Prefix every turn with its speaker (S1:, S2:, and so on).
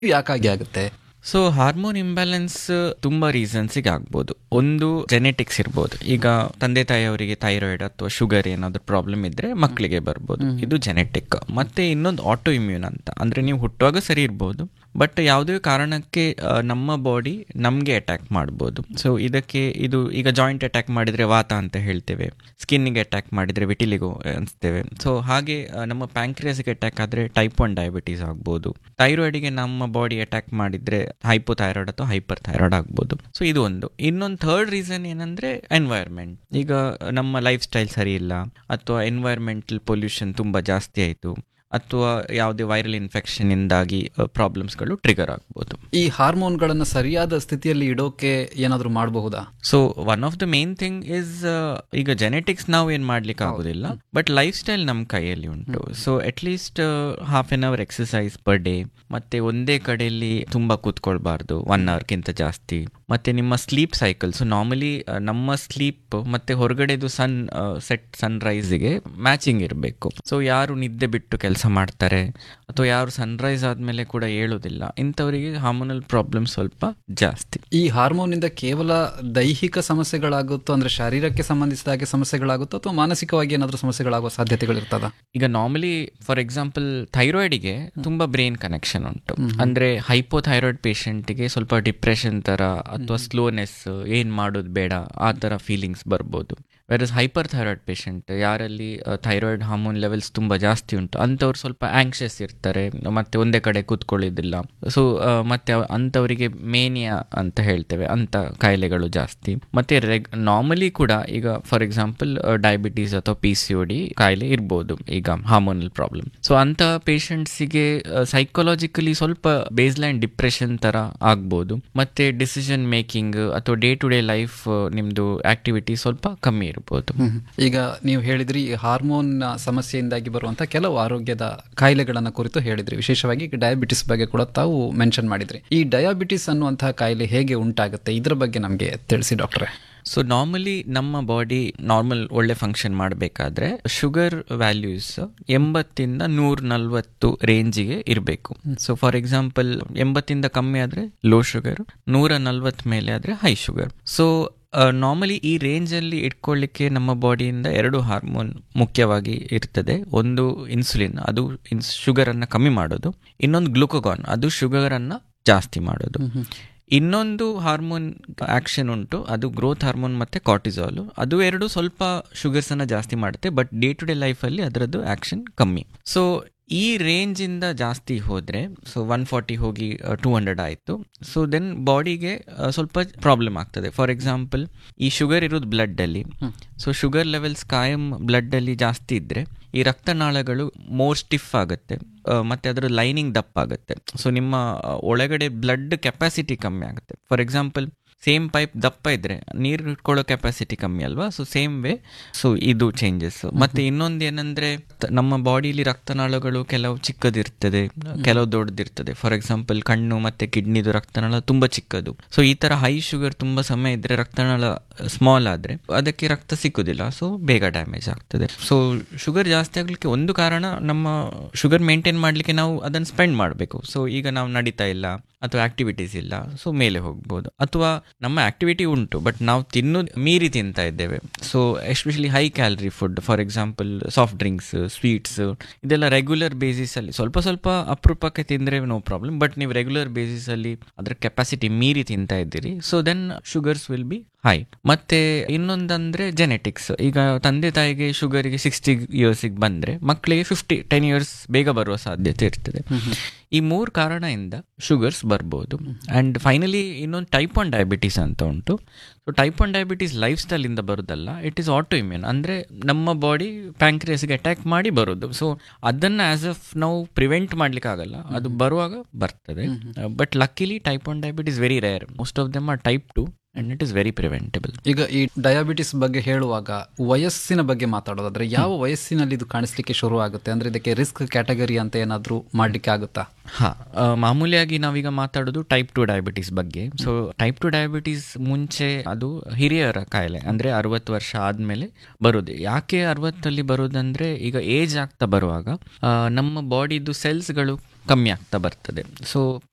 S1: ಯಾಕಾಗಿ ಆಗುತ್ತೆ
S2: so hormone imbalance ತುಂಬಾ ರೀಸನ್ಸಿಗೆ ಆಗ್ಬೋದು ಒಂದು ಜೆನೆಟಿಕ್ಸ್ ಇರ್ಬೋದು ಈಗ ತಂದೆ ತಾಯಿಯವರಿಗೆ ಥೈರಾಯ್ಡ್ ಅಥವಾ ಶುಗರ್ ಏನಾದ್ರು ಪ್ರಾಬ್ಲಮ್ ಇದ್ರೆ ಮಕ್ಕಳಿಗೆ ಬರ್ಬೋದು ಇದು ಜೆನೆಟಿಕ್ ಮತ್ತೆ ಇನ್ನೊಂದು ಆಟೋ ಇಮ್ಯೂನ್ ಅಂತ ಅಂದ್ರೆ ನೀವು ಹುಟ್ಟುವಾಗ ಸರಿ ಇರ್ಬೋದು ಬಟ್ ಯಾವುದೇ ಕಾರಣಕ್ಕೆ ಆ, ನಮ್ಮ ಬಾಡಿ ನಮಗೆ ಅಟ್ಯಾಕ್ ಮಾಡ್ಬೋದು ಸೊ ಇದಕ್ಕೆ ಇದು ಈಗ ಜಾಯಿಂಟ್ ಅಟ್ಯಾಕ್ ಮಾಡಿದ್ರೆ ವಾತ ಅಂತ ಹೇಳ್ತೇವೆ ಸ್ಕಿನ್ನಿಗೆ ಅಟ್ಯಾಕ್ ಮಾಡಿದ್ರೆ ವಿಟಿಲಿಗೋ ಅನಿಸ್ತೇವೆ ಸೊ ಹಾಗೆ ಆ, ನಮ್ಮ ಪ್ಯಾಂಕ್ರಿಯಾಸ್ಗೆ ಅಟ್ಯಾಕ್ ಆದರೆ ಟೈಪ್ ಒನ್ ಡಯಾಬಿಟೀಸ್ ಆಗ್ಬೋದು ಥೈರಾಯ್ಡಿಗೆ ನಮ್ಮ ಬಾಡಿ ಅಟ್ಯಾಕ್ ಮಾಡಿದ್ರೆ ಹೈಪೋಥೈರಾಯ್ಡ್ ಅಥವಾ ಹೈಪರ್ ಥೈರಾಯ್ಡ್ ಆಗ್ಬೋದು ಸೊ ಇದು ಒಂದು ಇನ್ನೊಂದು ಥರ್ಡ್ ರೀಸನ್ ಏನಂದ್ರೆ ಎನ್ವೈರ್ಮೆಂಟ್ ಈಗ ನಮ್ಮ ಲೈಫ್ ಸ್ಟೈಲ್ ಸರಿ ಇಲ್ಲ ಅಥವಾ ಎನ್ವೈರ್ಮೆಂಟಲ್ ಪೊಲ್ಯೂಷನ್ ತುಂಬಾ ಜಾಸ್ತಿ ಆಯಿತು ಅಥವಾ ಯಾವುದೇ ವೈರಲ್ ಇನ್ಫೆಕ್ಷನ್ ಇಂದಾಗಿ ಪ್ರಾಬ್ಲಮ್ಸ್ಗಳು ಟ್ರಿಗರ್ ಆಗ್ಬೋದು
S1: ಈ ಹಾರ್ಮೋನ್ಗಳನ್ನ ಸರಿಯಾದ ಸ್ಥಿತಿಯಲ್ಲಿ ಇಡೋಕೆ ಏನಾದರೂ ಮಾಡಬಹುದಾ
S2: so one of the main thing is ಈಗ ಜೆನೆಟಿಕ್ಸ್ ನಾವು ಏನ್ ಮಾಡ್ಲಿಕ್ಕೆ ಆಗೋದಿಲ್ಲ ಬಟ್ ಲೈಫ್ ಸ್ಟೈಲ್ ನಮ್ಮ ಕೈಯಲ್ಲಿ ಉಂಟು so at least half an hour exercise per day ಮತ್ತೆ ಒಂದೇ ಕಡೆಯಲ್ಲಿ ತುಂಬಾ ಕೂತ್ಕೊಳ್ಬಾರ್ದು ಒನ್ ಅವರ್ಗಿಂತ ಜಾಸ್ತಿ ಮತ್ತೆ ನಿಮ್ಮ ಸ್ಲೀಪ್ ಸೈಕಲ್ ಸೊ ನಾರ್ಮಲಿ ನಮ್ಮ ಸ್ಲೀಪ್ ಮತ್ತೆ ಹೊರಗಡೆದು ಸನ್ ಸೆಟ್ ಸನ್ ರೈಸ್ಗೆ ಮ್ಯಾಚಿಂಗ್ ಇರಬೇಕು ಸೊ ಯಾರು ನಿದ್ದೆ ಬಿಟ್ಟು ಕೆಲಸ ಮಾಡ್ತಾರೆ ಅಥವಾ ಯಾರು ಸನ್ರೈಸ್ ಆದ್ಮೇಲೆ ಕೂಡ ಹೇಳೋದಿಲ್ಲ ಇಂಥವರಿಗೆ ಹಾರ್ಮೋನಲ್ ಪ್ರಾಬ್ಲಮ್ ಸ್ವಲ್ಪ ಜಾಸ್ತಿ
S1: ಈ ಹಾರ್ಮೋನ್ ಇಂದ ಕೇವಲ ದೈಹಿಕ ಸಮಸ್ಯೆಗಳಾಗುತ್ತೋ ಅಂದ್ರೆ ಶಾರೀರಕ್ಕೆ ಸಂಬಂಧಿಸಿದ ಹಾಗೆ ಸಮಸ್ಯೆಗಳಾಗುತ್ತೋ ಅಥವಾ ಮಾನಸಿಕವಾಗಿ ಏನಾದರೂ ಸಮಸ್ಯೆಗಳಾಗುವ ಸಾಧ್ಯತೆಗಳಿರ್ತದ
S2: ಈಗ ನಾರ್ಮಲಿ ಫಾರ್ ಎಕ್ಸಾಂಪಲ್ ಥೈರಾಯ್ಡ್ಗೆ ತುಂಬಾ ಬ್ರೈನ್ ಕನೆಕ್ಷನ್ ಉಂಟು ಅಂದ್ರೆ ಹೈಪೋಥೈರಾಯ್ಡ್ ಪೇಷಂಟ್ಗೆ ಸ್ವಲ್ಪ ಡಿಪ್ರೆಷನ್ ತರ ಅಥವಾ ಸ್ಲೋನೆಸ್ ಏನ್ ಮಾಡೋದು ಬೇಡ ಆ ತರ ಫೀಲಿಂಗ್ಸ್ ಬರ್ಬೋದು ವೆರಸ್ ಹೈಪರ್ ಥೈರಾಯ್ಡ್ ಪೇಷಂಟ್ ಯಾರಲ್ಲಿ ಥೈರಾಯ್ಡ್ ಹಾರ್ಮೋನ್ ಲೆವೆಲ್ಸ್ ತುಂಬಾ ಜಾಸ್ತಿ ಉಂಟು ಅಂಥವ್ರು ಸ್ವಲ್ಪ ಆಂಕ್ಷಿಯಸ್ ಇರ್ತಾರೆ ಮತ್ತೆ ಒಂದೇ ಕಡೆ ಕೂತ್ಕೊಳ್ಳೋದಿಲ್ಲ ಸೊ ಮತ್ತೆ ಅವ್- ಅಂಥವರಿಗೆ ಮೇನಿಯಾ ಅಂತ ಹೇಳ್ತೇವೆ ಅಂತ ಕಾಯಿಲೆಗಳು ಜಾಸ್ತಿ ಮತ್ತೆ ರೆಗ್ ನಾರ್ಮಲಿ ಕೂಡ ಈಗ ಫಾರ್ ಎಕ್ಸಾಂಪಲ್ ಡಯಾಬಿಟೀಸ್ ಅಥವಾ ಪಿ ಸಿ ಡಿ ಕಾಯಿಲೆ ಇರ್ಬೋದು ಈಗ ಹಾರ್ಮೋನಲ್ ಪ್ರಾಬ್ಲಮ್ ಸೊ ಅಂತ ಪೇಷಂಟ್ಸಿಗೆ ಸೈಕಾಲಜಿಕಲಿ ಸ್ವಲ್ಪ ಬೇಸ್ ಲೈನ್ ಡಿಪ್ರೆಷನ್ ತರ ಆಗ್ಬೋದು ಮತ್ತೆ ಡಿಸಿಷನ್ ಮೇಕಿಂಗ್ ಅಥವಾ ಡೇ ಟು ಡೇ ಲೈಫ್ ನಿಮ್ದು ಆಕ್ಟಿವಿಟಿ ಸ್ವಲ್ಪ ಕಮ್ಮಿ ಇರ್ಬೋದು
S1: ಈಗ ನೀವು ಹೇಳಿದ್ರಿ ಈ ಹಾರ್ಮೋನ್ ಸಮಸ್ಯೆಯಿಂದಾಗಿ ಬರುವಂತ ಕೆಲವು ಆರೋಗ್ಯದ ಕಾಯಿಲೆಗಳನ್ನ ಕುರಿತು ಹೇಳಿದ್ರಿ ವಿಶೇಷವಾಗಿ ಡಯಾಬಿಟಿಸ್ ಬಗ್ಗೆ ಕೂಡ ತಾವು ಮೆನ್ಷನ್ ಮಾಡಿದ್ರಿ ಈ ಡಯಾಬಿಟಿಸ್ ಅನ್ನುವಂತಹ ಕಾಯಿಲೆ ಹೇಗೆ ಉಂಟಾಗುತ್ತೆ ಇದ್ರ ಬಗ್ಗೆ ನಮಗೆ ತಿಳಿಸಿ ಡಾಕ್ಟ್ರೆ
S2: ಸೊ ನಾರ್ಮಲಿ ನಮ್ಮ ಬಾಡಿ ನಾರ್ಮಲ್ ಒಳ್ಳೆ ಫಂಕ್ಷನ್ ಮಾಡಬೇಕಾದ್ರೆ ಶುಗರ್ ವ್ಯಾಲ್ಯೂಸ್ ಎಂಬತ್ತಿಂದ ನೂರ ನಲ್ವತ್ತು ರೇಂಜಿಗೆ ಇರಬೇಕು ಸೊ ಫಾರ್ ಎಕ್ಸಾಂಪಲ್ ಎಂಬತ್ತಿಂದ ಕಮ್ಮಿ ಆದರೆ ಲೋ ಶುಗರ್ ನೂರ ನಲ್ವತ್ತು ಮೇಲೆ ಆದರೆ ಹೈ ಶುಗರ್ ಸೊ ನಾರ್ಮಲಿ ಈ ರೇಂಜಲ್ಲಿ ಇಟ್ಕೊಳ್ಳಿಕ್ಕೆ ನಮ್ಮ ಬಾಡಿಯಿಂದ ಎರಡು ಹಾರ್ಮೋನ್ ಮುಖ್ಯವಾಗಿ ಇರ್ತದೆ ಒಂದು ಇನ್ಸುಲಿನ್ ಅದು ಇನ್ಸ್ ಶುಗರನ್ನು ಕಮ್ಮಿ ಮಾಡೋದು ಇನ್ನೊಂದು ಗ್ಲುಕೋಗಾನ್ ಅದು ಶುಗರನ್ನು ಜಾಸ್ತಿ ಮಾಡೋದು ಇನ್ನೊಂದು ಹಾರ್ಮೋನ್ ಆಕ್ಷನ್ ಉಂಟು ಅದು ಗ್ರೋತ್ ಹಾರ್ಮೋನ್ ಮತ್ತೆ ಕಾರ್ಟಿಸಾಲ್ ಅದು ಎರಡು ಸ್ವಲ್ಪ ಶುಗರ್ಸ್ ಅನ್ನ ಜಾಸ್ತಿ ಮಾಡುತ್ತೆ ಬಟ್ ಡೇ ಟು ಡೇ ಲೈಫಲ್ಲಿ ಅದರದ್ದು ಆಕ್ಷನ್ ಕಮ್ಮಿ ಸೊ ಈ ರೇಂಜ್ ಇಂದ ಜಾಸ್ತಿ ಹೋದ್ರೆ ಸೊ ಒನ್ ಫಾರ್ಟಿ ಹೋಗಿ ಟೂ ಹಂಡ್ರೆಡ್ ಆಯಿತು ಸೊ ದೆನ್ ಬಾಡಿಗೆ ಸ್ವಲ್ಪ ಪ್ರಾಬ್ಲಮ್ ಆಗ್ತದೆ ಫಾರ್ ಎಕ್ಸಾಂಪಲ್ ಈ ಶುಗರ್ ಇರೋದು ಬ್ಲಡ್ ಅಲ್ಲಿ ಸೊ ಶುಗರ್ ಲೆವೆಲ್ಸ್ ಕಾಯಂ ಬ್ಲಡ್ ಅಲ್ಲಿ ಜಾಸ್ತಿ ಇದ್ರೆ ಈ ರಕ್ತನಾಳಗಳು ಮೋರ್ ಸ್ಟಿಫ್ ಆಗುತ್ತೆ ಆ, ಮತ್ತೆ ಅದರ ಲೈನಿಂಗ್ ದಪ್ಪ ಆಗುತ್ತೆ ಸೊ ನಿಮ್ಮ ಆ, ಒಳಗಡೆ ಬ್ಲಡ್ ಕೆಪಾಸಿಟಿ ಕಮ್ಮಿ ಆಗುತ್ತೆ ಫಾರ್ ಎಕ್ಸಾಂಪಲ್ ಸೇಮ್ ಪೈಪ್ ದಪ್ಪ ಇದ್ರೆ ನೀರು ಇಟ್ಕೊಳ್ಳೋ ಕೆಪಾಸಿಟಿ ಕಮ್ಮಿ ಅಲ್ವಾ ಸೊ ಸೇಮ್ ವೇ ಸೊ ಇದು ಚೇಂಜಸ್ ಮತ್ತೆ ಇನ್ನೊಂದು ಏನಂದ್ರೆ ತ- ನಮ್ಮ ಬಾಡಿಲಿ ರಕ್ತನಾಳಗಳು ಕೆಲವು ಚಿಕ್ಕದಿರ್ತದೆ ಕೆಲವು ದೊಡ್ಡದಿರ್ತದೆ ಫಾರ್ ಎಕ್ಸಾಂಪಲ್ ಕಣ್ಣು ಮತ್ತೆ ಕಿಡ್ನಿದು ರಕ್ತನಾಳ ತುಂಬಾ ಚಿಕ್ಕದು ಸೊ ಈ ತರ ಹೈ ಶುಗರ್ ತುಂಬಾ ಸಮಯ ಇದ್ರೆ ರಕ್ತನಾಳ ಸ್ಮಾಲ್ ಆದ್ರೆ ಅದಕ್ಕೆ ರಕ್ತ ಸಿಕ್ಕುದಿಲ್ಲ ಸೊ ಬೇಗ ಡ್ಯಾಮೇಜ್ ಆಗ್ತದೆ ಸೊ ಶುಗರ್ ಜಾಸ್ತಿ ಆಗ್ಲಿಕ್ಕೆ ಒಂದು ಕಾರಣ ನಮ್ಮ ಶುಗರ್ ಮೇಂಟೈನ್ ಮಾಡ್ಲಿಕ್ಕೆ ನಾವು ಅದನ್ನ ಸ್ಪೆಂಡ್ ಮಾಡಬೇಕು ಸೊ ಈಗ ನಾವು ನಡೀತಾ ಇಲ್ಲ ಅಥವಾ ಆಕ್ಟಿವಿಟೀಸ್ ಇಲ್ಲ ಸೊ ಮೇಲೆ ಹೋಗ್ಬೋದು ಅಥವಾ ನಮ್ಮ ಆಕ್ಟಿವಿಟಿ ಉಂಟು ಬಟ್ ನಾವು ತಿನ್ನೋದು ಮೀರಿ ತಿಂತಾ ಇದ್ದೇವೆ so especially high calorie food for example soft drinks sweets ಇದೆಲ್ಲ ರೆಗ್ಯುಲರ್ ಬೇಸಿಸ್ ಅಲ್ಲಿ ಸ್ವಲ್ಪ ಸ್ವಲ್ಪ ಅಪರೂಪಕ್ಕೆ ತಿಂದ್ರೆ ನೋ ಪ್ರಾಬ್ಲಮ್ ಬಟ್ ನೀವು ರೆಗ್ಯುಲರ್ ಬೇಸಿಸ್ ಅಲ್ಲಿ ಅದರ ಕೆಪಾಸಿಟಿ ಮೀರಿ ತಿಂತಾ ಇದ್ದೀರಿ so then sugars will be high ಮತ್ತೆ ಇನ್ನೊಂದಂದ್ರೆ ಜೆನೆಟಿಕ್ಸ್ ಈಗ ತಂದೆ ತಾಯಿಗೆ ಶುಗರ್ಗೆ ಸಿಕ್ಸ್ಟಿ ಇಯರ್ಸಿಗೆ ಬಂದ್ರೆ ಮಕ್ಕಳಿಗೆ ಫಿಫ್ಟಿ ಟೆನ್ ಇಯರ್ಸ್ ಬೇಗ ಬರುವ ಸಾಧ್ಯತೆ ಇರ್ತದೆ ಈ ಮೂರು ಕಾರಣದಿಂದ ಶುಗರ್ಸ್ ಬರ್ಬೋದು ಅಂಡ್ ಫೈನಲಿ ಇನ್ನೊಂದು ಟೈಪ್ ಒನ್ ಡಯಾಬಿಟೀಸ್ ಅಂತ ಉಂಟು so type one diabetes life style ಇಂದ ಬರುದಲ್ಲ ಇಟ್ ಈಸ್ ಆಟೋ ಇಮ್ಯೂನ್ ಅಂದ್ರೆ ನಮ್ಮ ಬಾಡಿ ಪ್ಯಾಂಕ್ರಿಯಸ್ಗೆ ಅಟ್ಯಾಕ್ ಮಾಡಿ ಬರೋದು ಸೊ ಅದನ್ನ ಆಸ್ ಅಫ್ ನಾವು ಪ್ರಿವೆಂಟ್ ಮಾಡ್ಲಿಕ್ಕೆ ಆಗಲ್ಲ ಅದು ಬರುವಾಗ ಬರ್ತದೆ but luckily type one diabetes very rare most of them are type two and it is very preventable
S1: ಈಗ ಈ ಡಯಾಬಿಟಿಸ್ ಬಗ್ಗೆ ಹೇಳುವಾಗ ವಯಸ್ಸಿನ ಬಗ್ಗೆ ಮಾತಾಡೋದಾದ್ರೆ ಯಾವ ವಯಸ್ಸಿನಲ್ಲಿ ಇದು ಕಾಣಿಸ್ಲಿಕ್ಕೆ ಶುರು ಆಗುತ್ತೆ ಅಂದ್ರೆ ಇದಕ್ಕೆ ರಿಸ್ಕ್ ಕ್ಯಾಟಗರಿ ಅಂತ ಏನಾದ್ರೂ ಮಾಡ್ಲಿಕ್ಕೆ ಆಗುತ್ತಾ
S2: ಹಾ ಆ, ಮಾಮೂಲಿಯಾಗಿ ನಾವೀಗ ಮಾತಾಡೋದು ಟೈಪ್ ಟು ಡಯಾಬಿಟೀಸ್ ಬಗ್ಗೆ ಸೊ ಟೈಪ್ ಟು ಡಯಾಬಿಟೀಸ್ ಮುಂಚೆ ಅದು ಹಿರಿಯರ ಕಾಯಿಲೆ ಅಂದ್ರೆ ಅರವತ್ತು ವರ್ಷ ಆದ್ಮೇಲೆ ಬರೋದು ಯಾಕೆ ಅರವತ್ತಲ್ಲಿ ಬರೋದಂದ್ರೆ ಈಗ ಏಜ್ ಆಗ್ತಾ ಬರುವಾಗ ಆ, ನಮ್ಮ ಬಾಡಿದು ಸೆಲ್ಸ್ಗಳು ಕಮ್ಮಿ ಆಗ್ತಾ ಬರ್ತದೆ ಸೊ